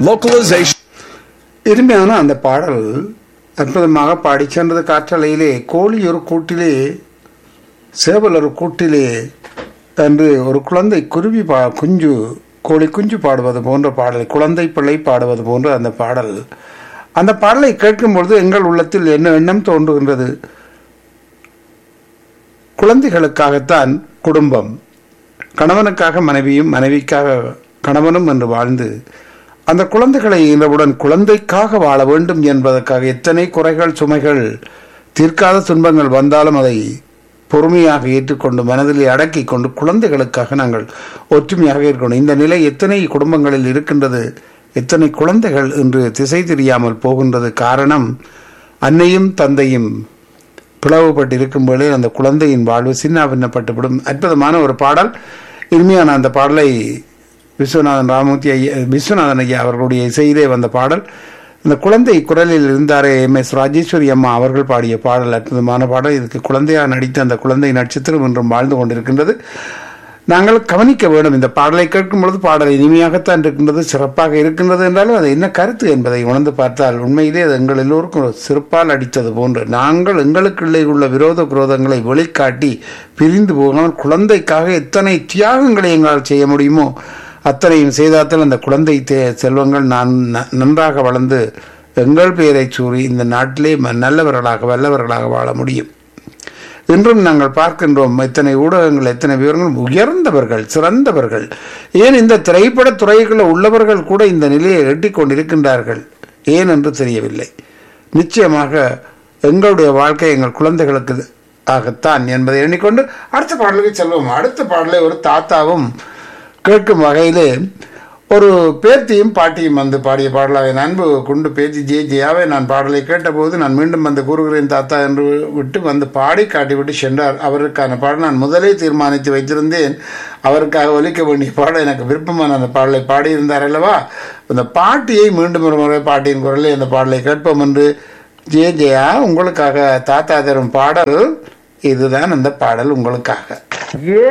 Localization. இனிமையான அந்த பாடல் அற்புதமாக பாடி சென்றது காற்றலையிலே கோழி ஒரு கூட்டிலே சேவல் ஒரு கூட்டிலே என்று ஒரு குழந்தை குருவி பா குஞ்சு கோழி குஞ்சு பாடுவது போன்ற பாடல் குழந்தை பிள்ளை பாடுவது போன்ற அந்த பாடல் அந்த பாடலை கேட்கும் பொழுது எங்கள் உள்ளத்தில் என்ன எண்ணம் தோன்றுகின்றது குழந்தைகளுக்காகத்தான் குடும்பம் கணவனுக்காக மனைவியும் மனைவிக்காக கணவனும் என்று வாழ்ந்து அந்த குழந்தைகளை ஈன்றவுடன் குழந்தைக்காக வாழ வேண்டும் என்பதற்காக எத்தனை குறைகள் சுமைகள் தீர்க்காத துன்பங்கள் வந்தாலும் அதை பொறுமையாக ஏற்றுக்கொண்டு மனதிலே அடக்கிக் கொண்டு குழந்தைகளுக்காக நாங்கள் ஒற்றுமையாக இருக்கணும் இந்த நிலை எத்தனை குடும்பங்களில் இருக்கின்றது எத்தனை குழந்தைகள் என்று திசை தெரியாமல் போகின்றது காரணம் அன்னையும் தந்தையும் பிளவுபட்டு இருக்கும் பொழுது அந்த குழந்தையின் வாழ்வு சின்ன பின்னப்பட்டுவிடும் அற்புதமான ஒரு பாடல் இனிமையான அந்த பாடலை விஸ்வநாதன் ராமூர்த்தி ஐயா விஸ்வநாதன் ஐயா அவர்களுடைய இசையிலே வந்த பாடல் இந்த குழந்தை குரலில் இருந்தாரே எம் எஸ் ராஜேஸ்வரி அம்மா அவர்கள் பாடிய பாடல் அற்புதமான பாடல் இதுக்கு குழந்தையாக நடித்த அந்த குழந்தை நட்சத்திரம் என்றும் வாழ்ந்து கொண்டிருக்கின்றது நாங்கள் கவனிக்க வேண்டும் இந்த பாடலை கேட்கும் பொழுது பாடல் இனிமையாகத்தான் இருக்கின்றது சிறப்பாக இருக்கின்றது என்றாலும் அது என்ன கருத்து என்பதை உணர்ந்து பார்த்தால் உண்மையிலே அது எங்கள் எல்லோருக்கும் ஒரு சிறப்பால் அடித்தது போன்று நாங்கள் எங்களுக்குள்ளே உள்ள விரோத குரோதங்களை வெளிக்காட்டி பிரிந்து போகாமல் குழந்தைக்காக எத்தனை தியாகங்களை எங்களால் செய்ய முடியுமோ அத்தனையும் செய்தாத்தில் அந்த குழந்தை தே- செல்வங்கள் நான் ந- நன்றாக வளர்ந்து எங்கள் பெயரை சூறி இந்த நாட்டிலே ம- நல்லவர்களாக வல்லவர்களாக வாழ முடியும் இன்றும் நாங்கள் பார்க்கின்றோம் எத்தனை ஊடகங்கள் எத்தனை விவரங்கள் உயர்ந்தவர்கள் சிறந்தவர்கள் ஏன் இந்த திரைப்பட துறைகளில் உள்ளவர்கள் கூட இந்த நிலையை எட்டிக் கொண்டிருக்கின்றார்கள் ஏன் என்று தெரியவில்லை நிச்சயமாக எங்களுடைய வாழ்க்கை எங்கள் குழந்தைகளுக்கு ஆகத்தான் என்பதை எண்ணிக்கொண்டு அடுத்த பாடலுக்கு செல்வோம் அடுத்த பாடலை ஒரு தாத்தாவும் கேட்கும் வகையிலே ஒரு பேத்தியும் பாட்டியும் வந்து பாடிய பாடலாக என் அன்பு குண்டு பேத்தி ஜே ஜெயாவை நான் பாடலை கேட்டபோது நான் மீண்டும் வந்து கூறுகிறேன் தாத்தா என்று விட்டு வந்து பாடி காட்டிவிட்டு சென்றார் அவருக்கான பாடல் நான் முதலே தீர்மானித்து வைத்திருந்தேன் அவருக்காக ஒலிக்க வேண்டிய பாடல் எனக்கு விருப்பமான அந்த பாடலை பாடியிருந்தார் அல்லவா அந்த பாட்டியை மீண்டும் ஒரு முறை பாட்டியின் குரலில் அந்த பாடலை கேட்போம் என்று ஜே ஜெயா உங்களுக்காக தாத்தா தரும் பாடல் இதுதான் அந்த பாடல் உங்களுக்காக ஏ